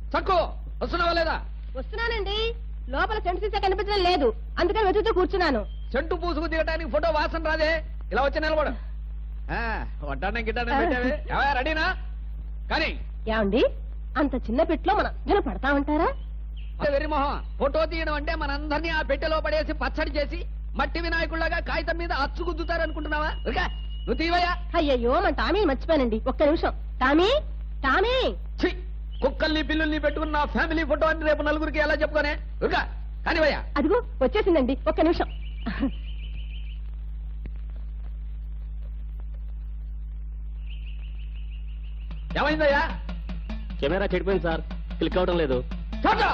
చక్కు వస్తున్నావా లేదా వస్తున్నానండి లోపల సెంటు సీసా కనిపించడం లేదు అందుకని వెతుకుతూ కూర్చున్నాను చెంటు పూసుకు దిగటానికి ఫోటో వాసన రాదే ఇలా వచ్చి నిలబడు ఆ, వడ్డానం గిడ్డానం పెట్టావే ఏవయ్యా, రెడీనా కానీ ఏమండి అంత చిన్న పెట్టులో మనం అందరం పడతామంటారా వెర్రి మొహం ఫోటో తీయడం అంటే మనందరినీ ఆ పెట్టెలో పడేసి పచ్చడి చేసి మట్టి వినాయకుళ్ళగా కాగితం మీద అచ్చు గుద్దుతారు అనుకుంటున్నావా ఉరకా, నువ్వు తీవయ్యా అయ్యయ్యో మన టామీ మర్చిపోయానండి ఒక్క నిమిషం టామీ టామీ ఛీ కుక్కల్ని పిల్లుల్ని పెట్టుకున్న నా ఫ్యామిలీ ఫోటో అని రేపు నలుగురికి ఎలా చెప్పుకోనే ఉరకా కానివయ్యా అదిగో వచ్చేసిందండి ఒక్క నిమిషం ఏమైందయ్యా కెమెరా చెడిపోయింది సార్ క్లిక్ అవడం లేదు చోటా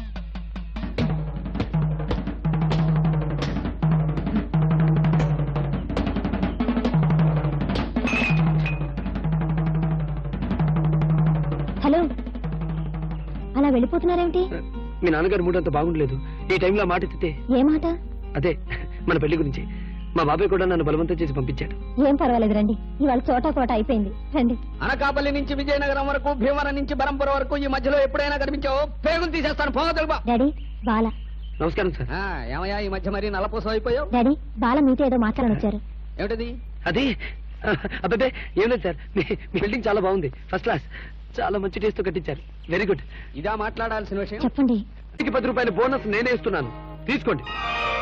హలో అలా వెళ్ళిపోతున్నారేమిటి మీ నాన్నగారు మూడు అంత బాగుండలేదు ఈ టైంలో మాట ఎత్తితే ఏ మాట అదే మన పెళ్లి గురించి మా బాబాయ్ కూడా నన్ను బలవంతం చేసి పంపించాడు ఏం పర్వాలేదు రండి ఇవాళ చోటా కోట అయిపోయింది రండి అనకాపల్లి నుంచి విజయనగరం వరకు భీమవరం నుంచి బరంపురం వరకు ఈ మధ్యలో ఎప్పుడైనా కనిపించావో పేగులు తీసేస్తాను పోగ తెలుపా డాడీ బాల నమస్కారం సార్ ఏమయ్యా ఈ మధ్య మరి నలపూసం అయిపోయావు డాడీ బాల మీతో ఏదో మాట్లాడని వచ్చారు ఏమిటది అది అబ్బాయి ఏం లేదు సార్ మీ మీ బిల్డింగ్ చాలా బాగుంది ఫస్ట్ క్లాస్ చాలా మంచి టేస్ట్ తో కట్టించారు వెరీ గుడ్ ఇదా మాట్లాడాల్సిన విషయం చెప్పండి పది రూపాయల బోనస్ నేనే ఇస్తున్నాను తీసుకోండి